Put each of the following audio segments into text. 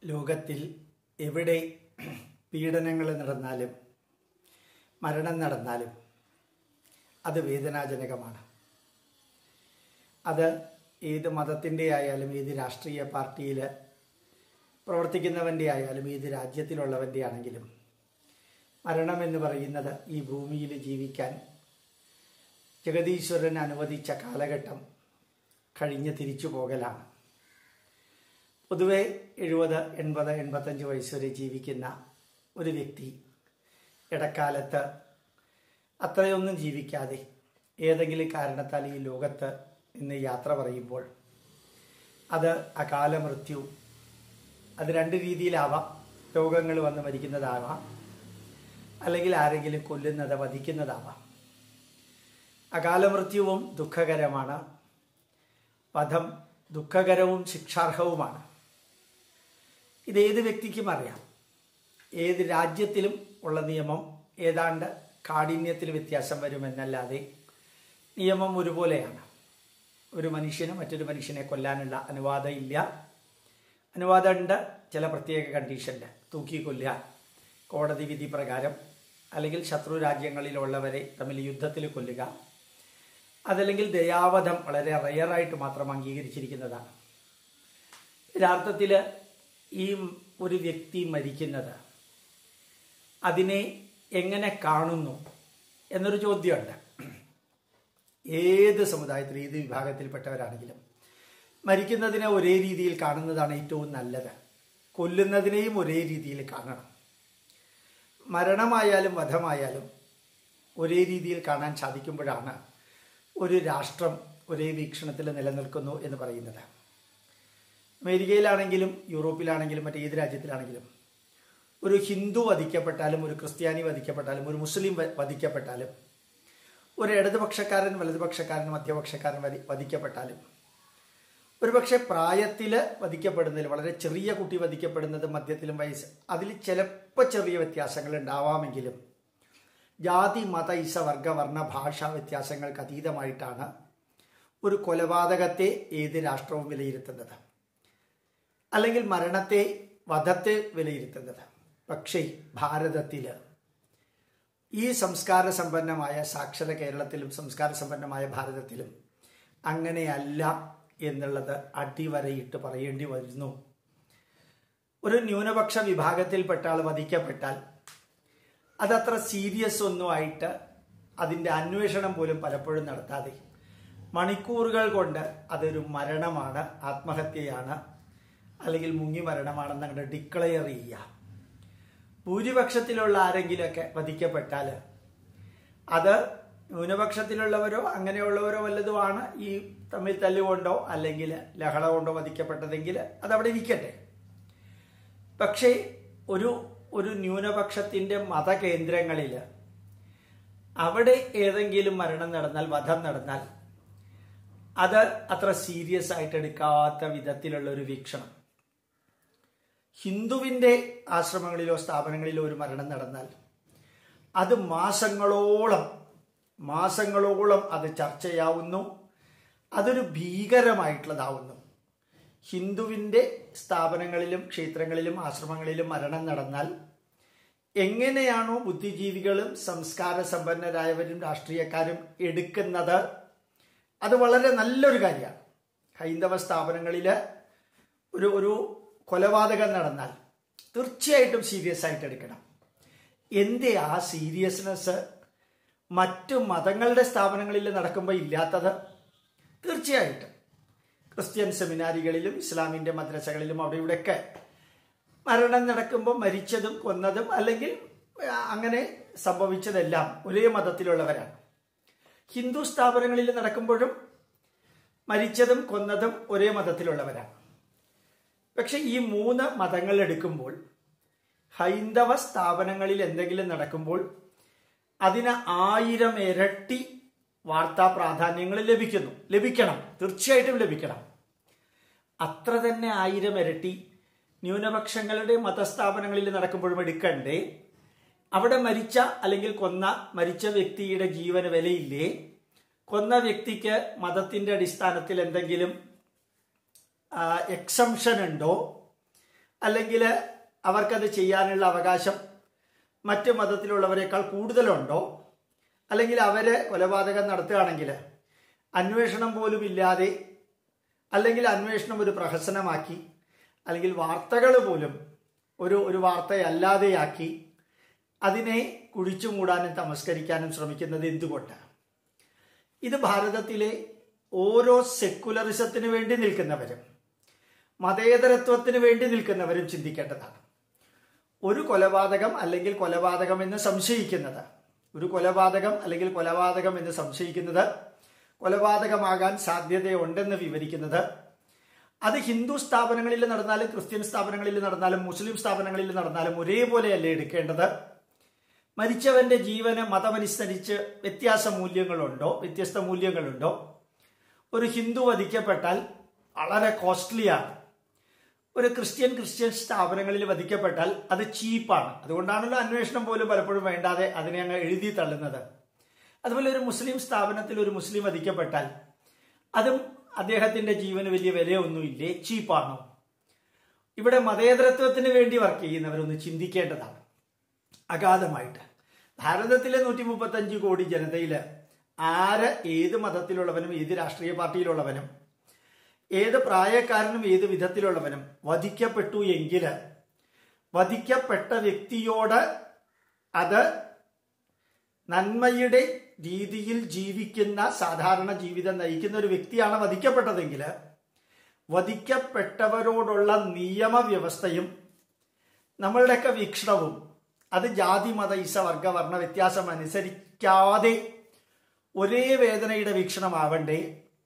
ലോകത്തിൽ എവിടെ പീഡനങ്ങൾ നടന്നാലും മരണം നടന്നാലും അത് വേദനാജനകമാണ് അത് ഏത് മതത്തിൻ്റെ ആയാലും ഏത് രാഷ്ട്രീയ പാർട്ടിയിൽ പ്രവർത്തിക്കുന്നവൻ്റെ ആയാലും ഏത് രാജ്യത്തിലുള്ളവൻ്റെ ആണെങ്കിലും മരണം എന്ന് പറയുന്നത് ഈ ഭൂമിയിൽ ജീവിക്കാൻ ജഗതീശ്വരൻ അനുവദിച്ച കാലഘട്ടം കഴിഞ്ഞ് തിരിച്ചു പോകലാണ് പൊതുവെ എഴുപത് എൺപത് എൺപത്തഞ്ച് വയസ്സ് വരെ ജീവിക്കുന്ന ഒരു വ്യക്തി ഇടക്കാലത്ത് അത്രയൊന്നും ജീവിക്കാതെ ഏതെങ്കിലും കാരണത്താൽ ഈ ലോകത്ത് നിന്ന് യാത്ര പറയുമ്പോൾ അത് അകാല മൃത്യു അത് രണ്ട് രീതിയിലാവാം രോഗങ്ങൾ വന്ന് മരിക്കുന്നതാവാം അല്ലെങ്കിൽ ആരെങ്കിലും കൊല്ലുന്നത് വധിക്കുന്നതാവാം അകാല മൃത്യുവും ദുഃഖകരമാണ് വധം ദുഃഖകരവും ശിക്ഷാർഹവുമാണ് ഇത് ഏത് വ്യക്തിക്കും അറിയാം ഏത് രാജ്യത്തിലും ഉള്ള നിയമം ഏതാണ്ട് കാഠിന്യത്തിൽ വ്യത്യാസം വരുമെന്നല്ലാതെ നിയമം ഒരുപോലെയാണ് ഒരു മനുഷ്യന് മറ്റൊരു മനുഷ്യനെ കൊല്ലാനുള്ള അനുവാദം ഇല്ല അനുവാദമുണ്ട് ചില പ്രത്യേക കണ്ടീഷനിൽ തൂക്കി കൊല്ലാൻ കോടതി വിധി പ്രകാരം അല്ലെങ്കിൽ ശത്രു രാജ്യങ്ങളിലുള്ളവരെ തമ്മിൽ യുദ്ധത്തിൽ കൊല്ലുക അതല്ലെങ്കിൽ ദയാവധം വളരെ റയറായിട്ട് മാത്രം അംഗീകരിച്ചിരിക്കുന്നതാണ് യഥാർത്ഥത്തിൽ ഈ ഒരു വ്യക്തി മരിക്കുന്നത് അതിനെ എങ്ങനെ കാണുന്നു എന്നൊരു ചോദ്യമുണ്ട് ഏത് സമുദായത്തിൽ ഏത് വിഭാഗത്തിൽപ്പെട്ടവരാണെങ്കിലും മരിക്കുന്നതിനെ ഒരേ രീതിയിൽ കാണുന്നതാണ് ഏറ്റവും നല്ലത് കൊല്ലുന്നതിനെയും ഒരേ രീതിയിൽ കാണണം മരണമായാലും വധമായാലും ഒരേ രീതിയിൽ കാണാൻ സാധിക്കുമ്പോഴാണ് ഒരു രാഷ്ട്രം ഒരേ വീക്ഷണത്തിൽ നിലനിൽക്കുന്നു എന്ന് പറയുന്നത് അമേരിക്കയിലാണെങ്കിലും യൂറോപ്പിലാണെങ്കിലും മറ്റേത് രാജ്യത്തിലാണെങ്കിലും ഒരു ഹിന്ദു വധിക്കപ്പെട്ടാലും ഒരു ക്രിസ്ത്യാനി വധിക്കപ്പെട്ടാലും ഒരു മുസ്ലിം വധിക്കപ്പെട്ടാലും ഒരു ഇടതുപക്ഷക്കാരൻ വലതുപക്ഷക്കാരൻ മധ്യപക്ഷക്കാരൻ വധി വധിക്കപ്പെട്ടാലും ഒരുപക്ഷെ പ്രായത്തിൽ വധിക്കപ്പെടുന്നതിൽ വളരെ ചെറിയ കുട്ടി വധിക്കപ്പെടുന്നത് മധ്യത്തിലും വയസ്സ് അതിൽ ചിലപ്പോൾ ചെറിയ വ്യത്യാസങ്ങൾ ഉണ്ടാവാമെങ്കിലും ജാതി മത ഇസ വർഗ വർണ്ണ ഭാഷാ വ്യത്യാസങ്ങൾക്ക് അതീതമായിട്ടാണ് ഒരു കൊലപാതകത്തെ ഏത് രാഷ്ട്രവും വിലയിരുത്തുന്നത് അല്ലെങ്കിൽ മരണത്തെ വധത്തെ വിലയിരുത്തുന്നത് പക്ഷേ ഭാരതത്തിൽ ഈ സംസ്കാര സമ്പന്നമായ സാക്ഷര കേരളത്തിലും സംസ്കാര സമ്പന്നമായ ഭാരതത്തിലും അങ്ങനെയല്ല എന്നുള്ളത് അടിവരയിട്ട് പറയേണ്ടി വരുന്നു ഒരു ന്യൂനപക്ഷ വിഭാഗത്തിൽപ്പെട്ട ആൾ വധിക്കപ്പെട്ടാൽ അതത്ര സീരിയസ് ഒന്നും ആയിട്ട് അതിൻ്റെ അന്വേഷണം പോലും പലപ്പോഴും നടത്താതെ മണിക്കൂറുകൾ കൊണ്ട് അതൊരു മരണമാണ് ആത്മഹത്യയാണ് അല്ലെങ്കിൽ മുങ്ങി മരണമാണെന്ന് അങ്ങോട്ട് ഡിക്ലെയർ ചെയ്യുക ഭൂരിപക്ഷത്തിലുള്ള ആരെങ്കിലുമൊക്കെ വധിക്കപ്പെട്ടാൽ അത് ന്യൂനപക്ഷത്തിലുള്ളവരോ അങ്ങനെയുള്ളവരോ വല്ലതുമാണ് ഈ തമ്മിൽ തല്ലുകൊണ്ടോ അല്ലെങ്കിൽ ലഹള കൊണ്ടോ വധിക്കപ്പെട്ടതെങ്കിൽ അതവിടെ ഇരിക്കട്ടെ പക്ഷേ ഒരു ഒരു ന്യൂനപക്ഷത്തിൻ്റെ മതകേന്ദ്രങ്ങളിൽ അവിടെ ഏതെങ്കിലും മരണം നടന്നാൽ വധം നടന്നാൽ അത് അത്ര സീരിയസ് ആയിട്ട് എടുക്കാത്ത വിധത്തിലുള്ള ഒരു വീക്ഷണം ഹിന്ദുവിൻ്റെ ആശ്രമങ്ങളിലോ സ്ഥാപനങ്ങളിലോ ഒരു മരണം നടന്നാൽ അത് മാസങ്ങളോളം മാസങ്ങളോളം അത് ചർച്ചയാവുന്നു അതൊരു ഭീകരമായിട്ടുള്ളതാവുന്നു ഹിന്ദുവിൻ്റെ സ്ഥാപനങ്ങളിലും ക്ഷേത്രങ്ങളിലും ആശ്രമങ്ങളിലും മരണം നടന്നാൽ എങ്ങനെയാണോ ബുദ്ധിജീവികളും സംസ്കാര സമ്പന്നരായവരും രാഷ്ട്രീയക്കാരും എടുക്കുന്നത് അത് വളരെ നല്ലൊരു കാര്യമാണ് ഹൈന്ദവ സ്ഥാപനങ്ങളിൽ ഒരു ഒരു കൊലപാതകം നടന്നാൽ തീർച്ചയായിട്ടും സീരിയസ് ആയിട്ട് എടുക്കണം എന്തേ ആ സീരിയസ്നെസ് മറ്റു മതങ്ങളുടെ സ്ഥാപനങ്ങളിൽ നടക്കുമ്പോൾ ഇല്ലാത്തത് തീർച്ചയായിട്ടും ക്രിസ്ത്യൻ സെമിനാരികളിലും ഇസ്ലാമിൻ്റെ മദ്രസകളിലും അവിടെ ഇവിടെയൊക്കെ മരണം നടക്കുമ്പോൾ മരിച്ചതും കൊന്നതും അല്ലെങ്കിൽ അങ്ങനെ സംഭവിച്ചതെല്ലാം ഒരേ മതത്തിലുള്ളവരാണ് ഹിന്ദു സ്ഥാപനങ്ങളിൽ നടക്കുമ്പോഴും മരിച്ചതും കൊന്നതും ഒരേ മതത്തിലുള്ളവരാണ് പക്ഷെ ഈ മൂന്ന് മതങ്ങൾ എടുക്കുമ്പോൾ ഹൈന്ദവ സ്ഥാപനങ്ങളിൽ എന്തെങ്കിലും നടക്കുമ്പോൾ അതിന് ആയിരം ഇരട്ടി വാർത്താ പ്രാധാന്യങ്ങൾ ലഭിക്കുന്നു ലഭിക്കണം തീർച്ചയായിട്ടും ലഭിക്കണം അത്ര തന്നെ ആയിരം ഇരട്ടി ന്യൂനപക്ഷങ്ങളുടെ മതസ്ഥാപനങ്ങളിൽ നടക്കുമ്പോഴും എടുക്കണ്ടേ അവിടെ മരിച്ച അല്ലെങ്കിൽ കൊന്ന മരിച്ച വ്യക്തിയുടെ ജീവന് വിലയില്ലേ കൊന്ന വ്യക്തിക്ക് മതത്തിന്റെ അടിസ്ഥാനത്തിൽ എന്തെങ്കിലും എക്സംഷൻ ഉണ്ടോ അല്ലെങ്കിൽ അവർക്കത് ചെയ്യാനുള്ള അവകാശം മറ്റ് മതത്തിലുള്ളവരെക്കാൾ കൂടുതലുണ്ടോ അല്ലെങ്കിൽ അവര് കൊലപാതകം നടത്തുകയാണെങ്കിൽ അന്വേഷണം പോലും ഇല്ലാതെ അല്ലെങ്കിൽ അന്വേഷണം ഒരു പ്രഹസനമാക്കി അല്ലെങ്കിൽ വാർത്തകൾ പോലും ഒരു ഒരു വാർത്തയല്ലാതെയാക്കി അതിനെ കുഴിച്ചു മൂടാനും തമസ്കരിക്കാനും ശ്രമിക്കുന്നത് എന്തുകൊണ്ട് ഇത് ഭാരതത്തിലെ ഓരോ സെക്കുലറിസത്തിന് വേണ്ടി നിൽക്കുന്നവരും മതേതരത്വത്തിന് വേണ്ടി നിൽക്കുന്നവരും ചിന്തിക്കേണ്ടതാണ് ഒരു കൊലപാതകം അല്ലെങ്കിൽ കൊലപാതകം എന്ന് സംശയിക്കുന്നത് ഒരു കൊലപാതകം അല്ലെങ്കിൽ കൊലപാതകം എന്ന് സംശയിക്കുന്നത് കൊലപാതകമാകാൻ സാധ്യതയുണ്ടെന്ന് വിവരിക്കുന്നത് അത് ഹിന്ദു സ്ഥാപനങ്ങളിൽ നടന്നാലും ക്രിസ്ത്യൻ സ്ഥാപനങ്ങളിൽ നടന്നാലും മുസ്ലിം സ്ഥാപനങ്ങളിൽ നടന്നാലും ഒരേപോലെയല്ലേ എടുക്കേണ്ടത് മരിച്ചവന്റെ ജീവന് മതമനുസരിച്ച് വ്യത്യാസ മൂല്യങ്ങളുണ്ടോ വ്യത്യസ്ത മൂല്യങ്ങളുണ്ടോ ഒരു ഹിന്ദു വധിക്കപ്പെട്ടാൽ വളരെ കോസ്റ്റ്ലിയാണ് ഒരു ക്രിസ്ത്യൻ ക്രിസ്ത്യൻ സ്ഥാപനങ്ങളിൽ വധിക്കപ്പെട്ടാൽ അത് ചീപ്പാണ് അതുകൊണ്ടാണല്ലോ അന്വേഷണം പോലും പലപ്പോഴും വേണ്ടാതെ അതിനെ അങ്ങ് എഴുതി തള്ളുന്നത് അതുപോലെ ഒരു മുസ്ലിം സ്ഥാപനത്തിൽ ഒരു മുസ്ലിം വധിക്കപ്പെട്ടാൽ അതും അദ്ദേഹത്തിന്റെ ജീവന് വലിയ വിലയൊന്നുമില്ലേ ചീപ്പാണോ ഇവിടെ മതേതരത്വത്തിന് വേണ്ടി വർക്ക് ചെയ്യുന്നവരൊന്ന് ചിന്തിക്കേണ്ടതാണ് അഗാധമായിട്ട് ഭാരതത്തിലെ നൂറ്റി മുപ്പത്തഞ്ച് കോടി ജനതയില് ആര് ഏത് മതത്തിലുള്ളവനും ഏത് രാഷ്ട്രീയ പാർട്ടിയിലുള്ളവനും ഏത് പ്രായക്കാരനും ഏത് വിധത്തിലുള്ളവനും വധിക്കപ്പെട്ടു എങ്കിൽ വധിക്കപ്പെട്ട വ്യക്തിയോട് അത് നന്മയുടെ രീതിയിൽ ജീവിക്കുന്ന സാധാരണ ജീവിതം നയിക്കുന്ന ഒരു വ്യക്തിയാണ് വധിക്കപ്പെട്ടതെങ്കിൽ വധിക്കപ്പെട്ടവരോടുള്ള നിയമവ്യവസ്ഥയും നമ്മളുടെയൊക്കെ വീക്ഷണവും അത് ജാതി മത ഇസ വർഗ വർണ്ണ വ്യത്യാസം അനുസരിക്കാതെ ഒരേ വേദനയുടെ വീക്ഷണമാവണ്ടേ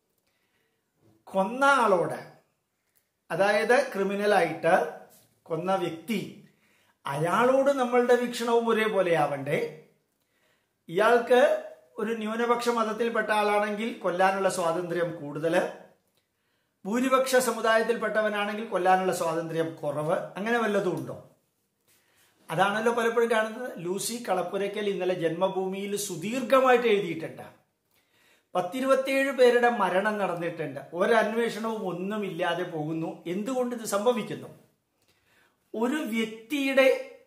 കൊന്ന ആളോട് അതായത് ക്രിമിനലായിട്ട് കൊന്ന വ്യക്തി അയാളോട് നമ്മളുടെ വീക്ഷണവും ഒരേപോലെ ആവണ്ടേ ഇയാൾക്ക് ഒരു ന്യൂനപക്ഷ മതത്തിൽപ്പെട്ട ആളാണെങ്കിൽ കൊല്ലാനുള്ള സ്വാതന്ത്ര്യം കൂടുതൽ ഭൂരിപക്ഷ സമുദായത്തിൽപ്പെട്ടവനാണെങ്കിൽ കൊല്ലാനുള്ള സ്വാതന്ത്ര്യം കുറവ് അങ്ങനെ വല്ലതും ഉണ്ടോ അതാണല്ലോ പലപ്പോഴും കാണുന്നത് ലൂസി കളപ്പുരയ്ക്കൽ ഇന്നലെ ജന്മഭൂമിയിൽ സുദീർഘമായിട്ട് എഴുതിയിട്ടുണ്ട് പത്തിരുപത്തിയേഴ് പേരുടെ മരണം നടന്നിട്ടുണ്ട് ഒരന്വേഷണവും ഒന്നുമില്ലാതെ പോകുന്നു എന്തുകൊണ്ട് ഇത് സംഭവിക്കുന്നു ഒരു വ്യക്തിയുടെ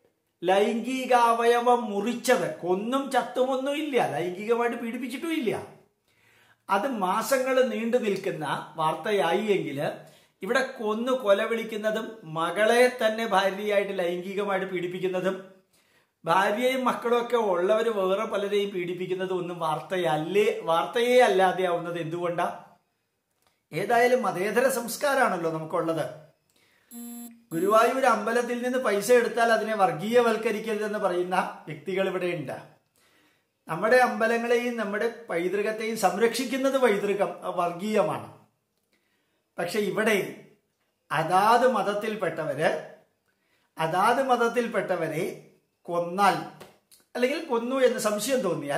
ലൈംഗികാവയവം മുറിച്ചത് കൊന്നും ചത്തുമൊന്നും ഇല്ല ലൈംഗികമായിട്ട് പീഡിപ്പിച്ചിട്ടും ഇല്ല അത് മാസങ്ങൾ നീണ്ടു നിൽക്കുന്ന വാർത്തയായി എങ്കിൽ ഇവിടെ കൊന്നു കൊല വിളിക്കുന്നതും മകളെ തന്നെ ഭാര്യയായിട്ട് ലൈംഗികമായിട്ട് പീഡിപ്പിക്കുന്നതും ഭാര്യയും മക്കളും ഒക്കെ ഉള്ളവർ വേറെ പലരെയും പീഡിപ്പിക്കുന്നതും ഒന്നും വാർത്തയല്ലേ വാർത്തയേ അല്ലാതെ ആവുന്നത് എന്തുകൊണ്ടാ ഏതായാലും മതേതര സംസ്കാരമാണല്ലോ നമുക്കുള്ളത് ഗുരുവായൂർ അമ്പലത്തിൽ നിന്ന് പൈസ എടുത്താൽ അതിനെ വർഗീയവൽക്കരിക്കരുതെന്ന് പറയുന്ന വ്യക്തികൾ ഇവിടെ ഉണ്ട് നമ്മുടെ അമ്പലങ്ങളെയും നമ്മുടെ പൈതൃകത്തെയും സംരക്ഷിക്കുന്നത് പൈതൃകം വർഗീയമാണ് പക്ഷെ ഇവിടെ അതാത് മതത്തിൽപ്പെട്ടവര് അതാത് മതത്തിൽപ്പെട്ടവരെ കൊന്നാൽ അല്ലെങ്കിൽ കൊന്നു എന്ന് സംശയം തോന്നിയാൽ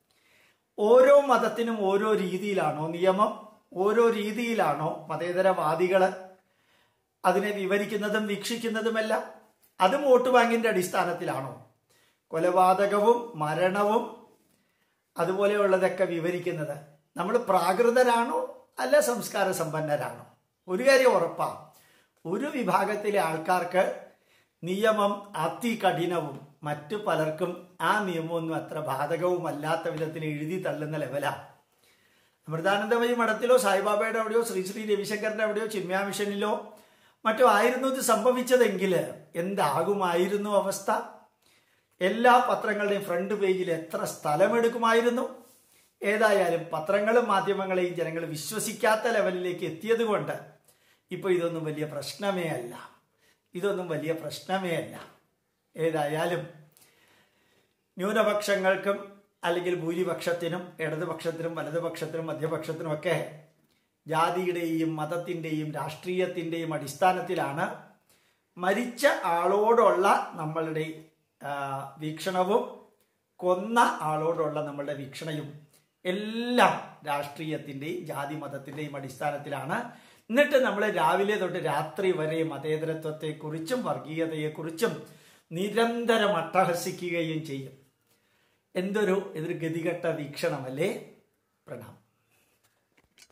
ഓരോ മതത്തിനും ഓരോ രീതിയിലാണോ നിയമം ഓരോ രീതിയിലാണോ മതേതരവാദികള് അതിനെ വിവരിക്കുന്നതും വീക്ഷിക്കുന്നതുമെല്ലാം അതും വോട്ട് ബാങ്കിന്റെ അടിസ്ഥാനത്തിലാണോ കൊലപാതകവും മരണവും അതുപോലെയുള്ളതൊക്കെ വിവരിക്കുന്നത് നമ്മൾ പ്രാകൃതരാണോ അല്ല സംസ്കാര സമ്പന്നരാണോ ഒരു കാര്യം ഉറപ്പാ ഒരു വിഭാഗത്തിലെ ആൾക്കാർക്ക് നിയമം അതികഠിനവും മറ്റു പലർക്കും ആ നിയമമൊന്നും അത്ര ബാധകവുമല്ലാത്ത വിധത്തിൽ എഴുതി തള്ളുന്ന ലെവലാണ് അമൃതാനന്ദമയി മഠത്തിലോ സായിബാബയുടെ അവിടെയോ ശ്രീ ശ്രീ രവിശങ്കറിന്റെ അവിടെയോ ചിന്മയ മിഷനിലോ മറ്റോ ആയിരുന്നു ഇത് സംഭവിച്ചതെങ്കിൽ എന്താകുമായിരുന്നു അവസ്ഥ എല്ലാ പത്രങ്ങളുടെയും ഫ്രണ്ട് പേജിൽ എത്ര സ്ഥലമെടുക്കുമായിരുന്നു ഏതായാലും പത്രങ്ങളും മാധ്യമങ്ങളെയും ജനങ്ങൾ വിശ്വസിക്കാത്ത ലെവലിലേക്ക് എത്തിയത് കൊണ്ട് ഇപ്പൊ ഇതൊന്നും വലിയ പ്രശ്നമേ അല്ല ഇതൊന്നും വലിയ പ്രശ്നമേ അല്ല ഏതായാലും ന്യൂനപക്ഷങ്ങൾക്കും അല്ലെങ്കിൽ ഭൂരിപക്ഷത്തിനും ഇടതുപക്ഷത്തിനും വലതുപക്ഷത്തിനും മധ്യപക്ഷത്തിനും ഒക്കെ ജാതിയുടെയും മതത്തിൻ്റെയും രാഷ്ട്രീയത്തിൻ്റെയും അടിസ്ഥാനത്തിലാണ് മരിച്ച ആളോടുള്ള നമ്മളുടെ വീക്ഷണവും കൊന്ന ആളോടുള്ള നമ്മളുടെ വീക്ഷണയും എല്ലാം രാഷ്ട്രീയത്തിൻ്റെയും ജാതി മതത്തിൻ്റെയും അടിസ്ഥാനത്തിലാണ് എന്നിട്ട് നമ്മൾ രാവിലെ തൊട്ട് രാത്രി വരെ മതേതരത്വത്തെക്കുറിച്ചും വർഗീയതയെക്കുറിച്ചും നിരന്തരം അട്ടഹസിക്കുകയും ചെയ്യും എന്തൊരു എതൊരു ഗതികെട്ട വീക്ഷണമല്ലേ പ്രണാം